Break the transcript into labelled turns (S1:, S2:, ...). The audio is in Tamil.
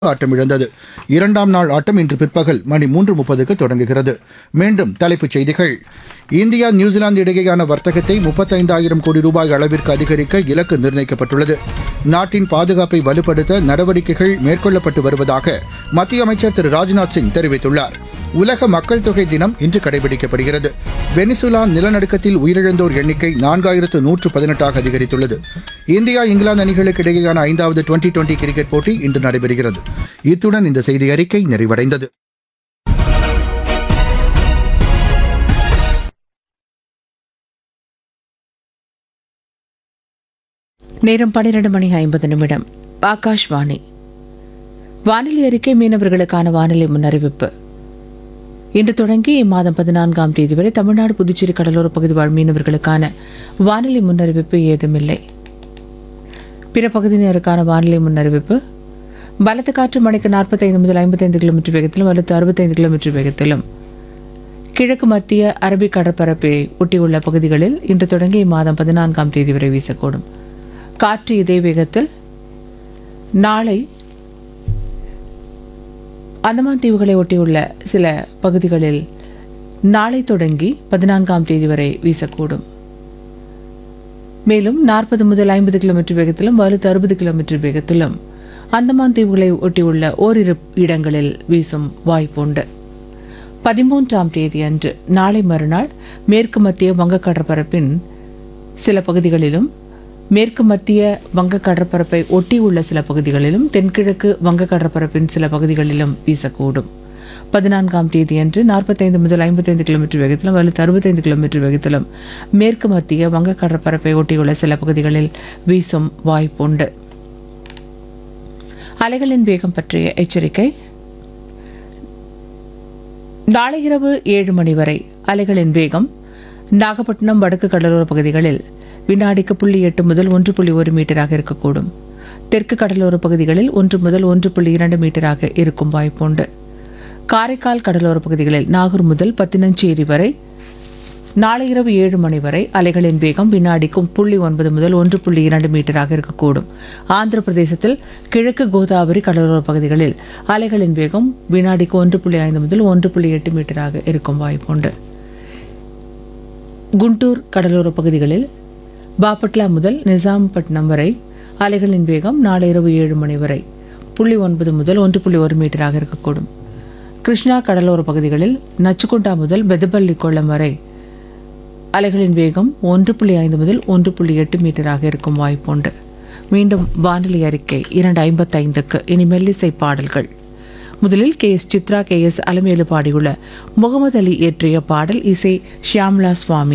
S1: ஆட்டமிழந்தது இரண்டாம் நாள் ஆட்டம் இன்று பிற்பகல் மணி மூன்று முப்பதுக்கு தொடங்குகிறது மீண்டும் தலைப்புச் செய்திகள் இந்தியா நியூசிலாந்து இடையேயான வர்த்தகத்தை முப்பத்தைந்தாயிரம் கோடி ரூபாய் அளவிற்கு அதிகரிக்க இலக்கு நிர்ணயிக்கப்பட்டுள்ளது நாட்டின் பாதுகாப்பை வலுப்படுத்த நடவடிக்கைகள் மேற்கொள்ளப்பட்டு வருவதாக மத்திய அமைச்சர் திரு ராஜ்நாத் சிங் தெரிவித்துள்ளார் உலக மக்கள் தொகை தினம் இன்று கடைபிடிக்கப்படுகிறது வெனிசுலா நிலநடுக்கத்தில் உயிரிழந்தோர் எண்ணிக்கை நான்காயிரத்து நூற்று பதினெட்டாக அதிகரித்துள்ளது இந்தியா இங்கிலாந்து அணிகளுக்கு இடையேயான ஐந்தாவது டுவெண்டி டுவெண்டி கிரிக்கெட் போட்டி இன்று நடைபெறுகிறது இத்துடன் இந்த செய்தி அறிக்கை நிறைவடைந்தது
S2: நேரம் பன்னிரண்டு மணி ஐம்பது நிமிடம் ஆகாஷ்வாணி வானிலை அறிக்கை மீனவர்களுக்கான வானிலை முன்னறிவிப்பு இன்று தொடங்கி இம்மாதம் பதினான்காம் தேதி வரை தமிழ்நாடு புதுச்சேரி கடலோர பகுதி வாழ் மீனவர்களுக்கான வானிலை முன்னறிவிப்பு ஏதுமில்லை பிற பகுதியினருக்கான வானிலை முன்னறிவிப்பு பலத்த காற்று மணிக்கு நாற்பத்தைந்து முதல் ஐம்பத்தைந்து கிலோமீட்டர் வேகத்திலும் வலுத்து அறுபத்தைந்து கிலோமீட்டர் வேகத்திலும் கிழக்கு மத்திய அரபிக் கடற்பரப்பை ஒட்டியுள்ள பகுதிகளில் இன்று தொடங்கி இம்மாதம் பதினான்காம் தேதி வரை வீசக்கூடும் காற்று இதே வேகத்தில் நாளை அந்தமான் தீவுகளை ஒட்டியுள்ள சில பகுதிகளில் நாளை தொடங்கி பதினான்காம் தேதி வரை வீசக்கூடும் மேலும் நாற்பது முதல் ஐம்பது கிலோமீட்டர் வேகத்திலும் வலுத்து அறுபது கிலோமீட்டர் வேகத்திலும் அந்தமான் தீவுகளை ஒட்டியுள்ள ஓரிரு இடங்களில் வீசும் வாய்ப்புண்டு பதிமூன்றாம் தேதி அன்று நாளை மறுநாள் மேற்கு மத்திய வங்கக் கடற்பரப்பின் சில பகுதிகளிலும் மேற்கு மத்திய வங்க கடற்பரப்பை ஒட்டியுள்ள சில பகுதிகளிலும் தென்கிழக்கு வங்க கடற்பரப்பின் சில பகுதிகளிலும் வீசக்கூடும் பதினான்காம் தேதியன்று நாற்பத்தைந்து முதல் ஐம்பத்தைந்து கிலோமீட்டர் வேகத்திலும் வலுத்து அறுபத்தைந்து கிலோமீட்டர் வேகத்திலும் மேற்கு மத்திய வங்க கடற்பரப்பை ஒட்டியுள்ள சில பகுதிகளில் வீசும் வாய்ப்புண்டு அலைகளின் வேகம் பற்றிய எச்சரிக்கை நாளை இரவு ஏழு மணி வரை அலைகளின் வேகம் நாகப்பட்டினம் வடக்கு கடலோர பகுதிகளில் வினாடிக்கு புள்ளி எட்டு முதல் ஒன்று புள்ளி ஒரு மீட்டராக இருக்கக்கூடும் தெற்கு கடலோர பகுதிகளில் ஒன்று முதல் ஒன்று புள்ளி இரண்டு மீட்டராக இருக்கும் வாய்ப்புண்டு காரைக்கால் கடலோர பகுதிகளில் நாகூர் முதல் பத்தினஞ்சேரி வரை நாளை இரவு ஏழு மணி வரை அலைகளின் வேகம் வினாடிக்கும் புள்ளி ஒன்பது முதல் ஒன்று புள்ளி இரண்டு மீட்டராக இருக்கக்கூடும் ஆந்திர பிரதேசத்தில் கிழக்கு கோதாவரி கடலோர பகுதிகளில் அலைகளின் வேகம் வினாடிக்கு ஒன்று புள்ளி ஐந்து முதல் ஒன்று புள்ளி எட்டு மீட்டராக இருக்கும் வாய்ப்புண்டு குண்டூர் கடலோர பகுதிகளில் பாபட்லா முதல் நிசாம்பட்டினம் வரை அலைகளின் வேகம் நாளை இரவு ஏழு மணி வரை புள்ளி ஒன்பது முதல் ஒன்று புள்ளி ஒரு மீட்டராக இருக்கக்கூடும் கிருஷ்ணா கடலோர பகுதிகளில் நச்சுக்குண்டா முதல் பெதபள்ளி கொள்ளம் வரை அலைகளின் வேகம் ஒன்று புள்ளி ஐந்து முதல் ஒன்று புள்ளி எட்டு மீட்டராக இருக்கும் வாய்ப்புண்டு மீண்டும் வானிலை அறிக்கை இரண்டு ஐம்பத்தைந்துக்கு இனி மெல்லிசை பாடல்கள் முதலில் K S Chithra K S Alamelu பாடியுள்ள முகமது அலி இயற்றிய பாடல் இசை ஷியாம்லா சுவாமி